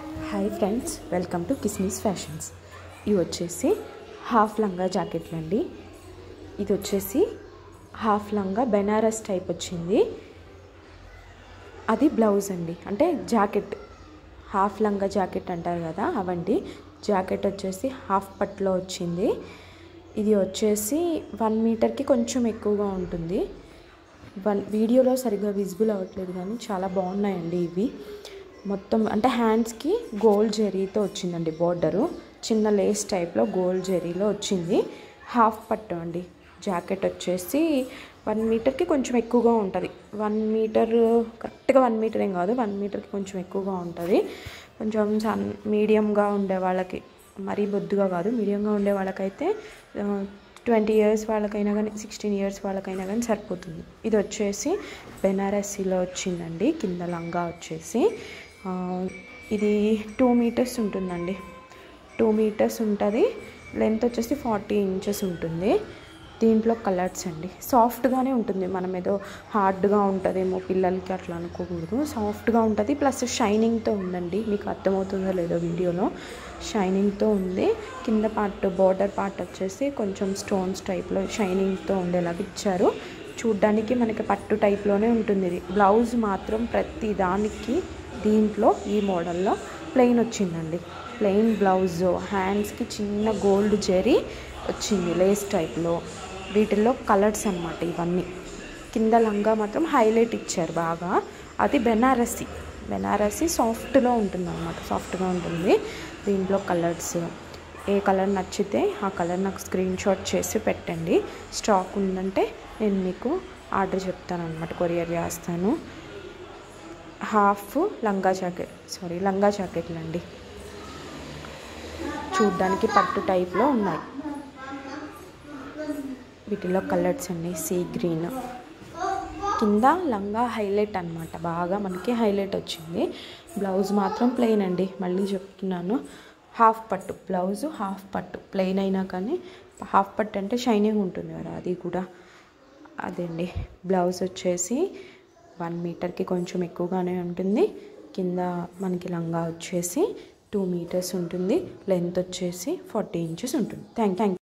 hi friends welcome to Kismis fashions ఇవి వచ్చేసి half లంగా జాకెట్లు అండి ఇది వచ్చేసి హాఫ్ లంగా బెనారస్ టైప్ వచ్చింది అది బ్లౌజ్ అండి అంటే జాకెట్ హాఫ్ లంగా జాకెట్ అంటారు కదా అవండి జాకెట్ వచ్చేసి హాఫ్ పట్లో వచ్చింది ఇది వచ్చేసి వన్ మీటర్కి కొంచెం ఎక్కువగా ఉంటుంది వన్ వీడియోలో సరిగ్గా విజిబుల్ అవ్వట్లేదు కానీ చాలా బాగున్నాయండి ఇవి మొత్తం అంటే హ్యాండ్స్కి గోల్డ్ జెరీతో వచ్చిందండి బార్డరు చిన్న లేస్ టైప్లో గోల్డ్ జెరీలో వచ్చింది హాఫ్ పట్టు అండి జాకెట్ వచ్చేసి వన్ మీటర్కి కొంచెం ఎక్కువగా ఉంటుంది వన్ మీటర్ కరెక్ట్గా వన్ మీటర్ ఏం కాదు వన్ మీటర్కి కొంచెం ఎక్కువగా ఉంటుంది కొంచెం సన్ మీడియంగా ఉండే వాళ్ళకి మరీ బొద్దుగా కాదు మీడియంగా ఉండే వాళ్ళకైతే ట్వంటీ ఇయర్స్ వాళ్ళకైనా కానీ సిక్స్టీన్ ఇయర్స్ వాళ్ళకైనా కానీ సరిపోతుంది ఇది వచ్చేసి బెనారసీలో వచ్చిందండి కింద లంగా వచ్చేసి ఆ, ఇది టూ మీటర్స్ ఉంటుందండి టూ మీటర్స్ ఉంటుంది లెంత్ వచ్చేసి ఫార్టీ ఇంచెస్ ఉంటుంది దీంట్లో కలర్స్ అండి సాఫ్ట్గానే ఉంటుంది మనం ఏదో హార్డ్గా ఉంటుందేమో పిల్లలకి అట్లా అనుకోకూడదు సాఫ్ట్గా ఉంటుంది ప్లస్ షైనింగ్తో ఉందండి మీకు అర్థమవుతుందో లేదో వీడియోలో షైనింగ్తో ఉంది కింద పార్ట్ బార్డర్ పార్ట్ వచ్చేసి కొంచెం స్టోన్స్ టైప్లో షైనింగ్తో ఉండేలాగా ఇచ్చారు చూడ్డానికి మనకి పట్టు టైప్లోనే ఉంటుంది ఇది బ్లౌజ్ మాత్రం ప్రతి దానికి దీంట్లో ఈ మోడల్లో ప్లెయిన్ వచ్చిందండి ప్లెయిన్ బ్లౌజ్ హ్యాండ్స్కి చిన్న గోల్డ్ జెరీ వచ్చింది లేస్ టైప్లో వీటిల్లో కలర్స్ అన్నమాట ఇవన్నీ కింద లంగా మాత్రం హైలైట్ ఇచ్చారు బాగా అది బెనారసి బెనారసి సాఫ్ట్లో ఉంటుంది అనమాట సాఫ్ట్గా ఉంటుంది దీంట్లో కలర్స్ ఏ కలర్ నచ్చితే ఆ కలర్ నాకు స్క్రీన్ షాట్ చేసి పెట్టండి స్టాక్ ఉందంటే నేను మీకు ఆర్డర్ చెప్తాను అనమాట కొరియర్ చేస్తాను హాఫ్ లంగా జాకెట్ సారీ లంగా జాకెట్లు అండి చూడ్డానికి పట్టు టైప్లో ఉన్నాయి వీటిలో కలర్స్ అండి సీ గ్రీన్ కింద లంగా హైలైట్ అనమాట బాగా మనకి హైలైట్ వచ్చింది బ్లౌజ్ మాత్రం ప్లెయిన్ అండి మళ్ళీ చెప్తున్నాను హాఫ్ పట్టు బ్లౌజ్ హాఫ్ పట్టు ప్లెయిన్ అయినా కానీ హాఫ్ పట్టు అంటే షైనింగ్ ఉంటుంది కదా అది కూడా అదండి బ్లౌజ్ వచ్చేసి వన్ మీటర్కి కొంచెం ఎక్కువగానే ఉంటుంది కింద మనకి లంగా వచ్చేసి టూ మీటర్స్ ఉంటుంది లెంత్ వచ్చేసి ఫార్టీ ఇంచెస్ ఉంటుంది థ్యాంక్ థ్యాంక్